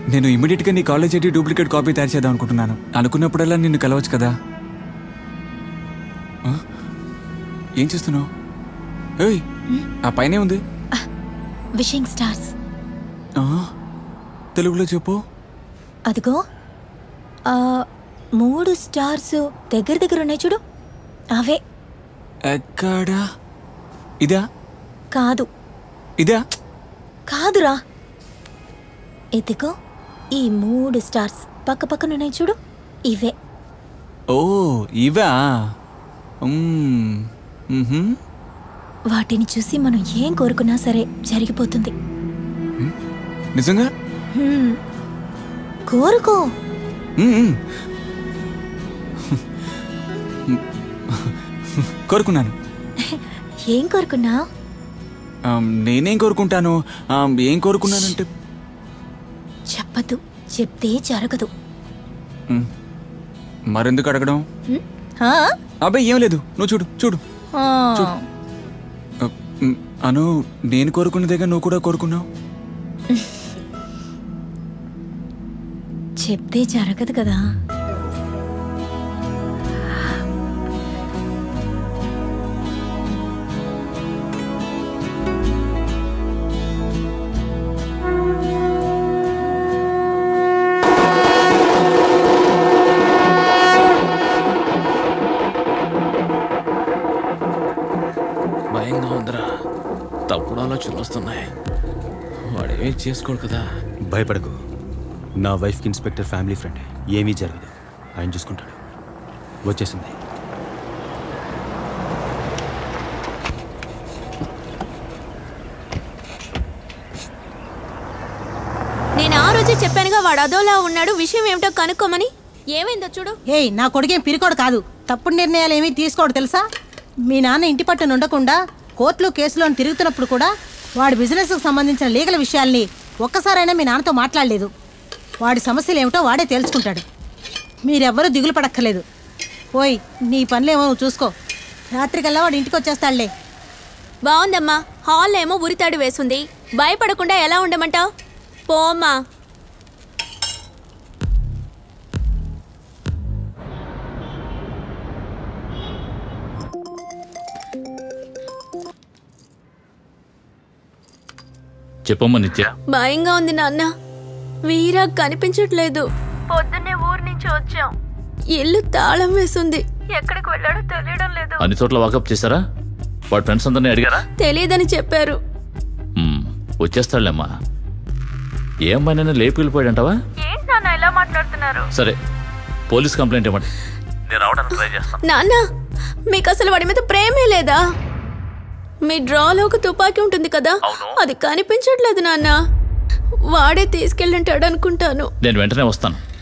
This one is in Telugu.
నేను ఇమీడియట్గా నీ కాలేజ్ ఐడి డూప్లికేట్ కాపీ తయారు చేద్దాం అనుకుంటున్నాను అనుకున్నప్పుడల్లా నిన్ను కలవచ్చు కదా ఆ? ఏం చేస్తున్నావు ఏయ్ ఆ పైనే ఉంది విషింగ్ స్టార్స్ ఆ? తెలుగులో చెప్పు అదిగో ఆ మూడు స్టార్స్ దగ్గర దగ్గర ఉన్నాయి చూడు అవే ఎక్కడా ఇదా కాదు ఇదా కాదురా ఇదిగో ఈ మూడు స్టార్స్ పక్క పక్కన ఉన్నాయి చూడు ఇవే ఓ ఇవా మ్మ్. మ్హూ. వాటిని చూసి మనం ఏం కోరుకున్నా సరే జరిగిపోతుంది నిజంగా హ్మ్. కోరుకో మ్మ్. కోరుకున్నాను ఏం కోరుకున్నా ఆమ్, నేనేం కోరుకుంటాను ఆమ్, ఏం కోరుకున్నానంటే చెప్పదు చెప్తే జరగదు మ్, మరెందుకు అడగడం హ్మ్? ఆ? అబ్బాయి ఏం లేదు నువ్వు చూడు చూడు ఆ. ఆ, మ్, అను నేను కోరుకున్నదేగా నువ్వు కూడా కోరుకున్నావు చెప్తే జరగదు కదా భయంగా ఉందిరా తప్పుడు ఆలోచనలు వస్తున్నాయి వాడేమీ చేసుకోడు కదా భయపడకు నా వైఫ్కి ఇన్స్పెక్టర్ ఫ్యామిలీ ఫ్రెండ్ ఏమీ జరగదు ఆయన చూసుకుంటాడు వచ్చేసింది నేను ఆ రోజే చెప్పానుగా వాడు అదోలా ఉన్నాడు విషయం ఏమిటో కనుక్కోమని ఏమైందో చూడు ఏయ్ నా కొడుకేం పిరికోడు కాదు తప్పుడు నిర్ణయాలు ఏమీ తీసుకోడు తెలుసా మీ నాన్న ఇంటి పట్టున ఉండకుండా కోర్టులు కేసులో తిరుగుతున్నప్పుడు కూడా వాడి బిజినెస్కు సంబంధించిన లీగల్ విషయాల్ని ఒక్కసారైనా మీ నాన్నతో మాట్లాడలేదు వాడి సమస్యలు ఏమిటో వాడే తేల్చుకుంటాడు మీరెవ్వరూ దిగులు పడక్కర్లేదు ఓయ్ నీ పనులేమో నువ్వు చూసుకో రాత్రికల్లా వాడు ఇంటికి వచ్చేస్తాడులే బాగుందమ్మా హాల్ ఏమో ఉరితాడు వేసుంది భయపడకుండా ఎలా ఉండమంటావు పోమ్మా చెప్పమ్మా నిత్య భయంగా ఉంది నాన్న వీరా కనిపించట్లేదు పొద్దున్నే ఊరు నుంచి వచ్చాం ఇల్లు తాళం వేసుంది ఎక్కడికి వెళ్ళాడో తెలియడం లేదు అన్ని చోట్ల వాకప్ చేశారా వాడి ఫ్రెండ్స్ అందరినీ అడిగారా తెలియదని చెప్పారు మ్మ్, వచ్చేస్తాడులేమ్మా ఏ అమ్మాయినైనా లేపి వెళ్ళిపోయాడంటావా ఏంటి నాన్న ఎలా మాట్లాడుతున్నారు సరే పోలీస్ కంప్లైంట్ ఇవ్వండి నేను రావడానికి ట్రై చేస్తాను నాన్న మీకు అసలు వాడి మీద ప్రేమే లేదా మీ డ్రాలో ఒక తుపాకీ ఉంటుంది కదా అది కనిపించట్లేదు నాన్న వాడే తీసుకెళ్ళింటాడు అనుకుంటాను నేను వెంటనే వస్తాను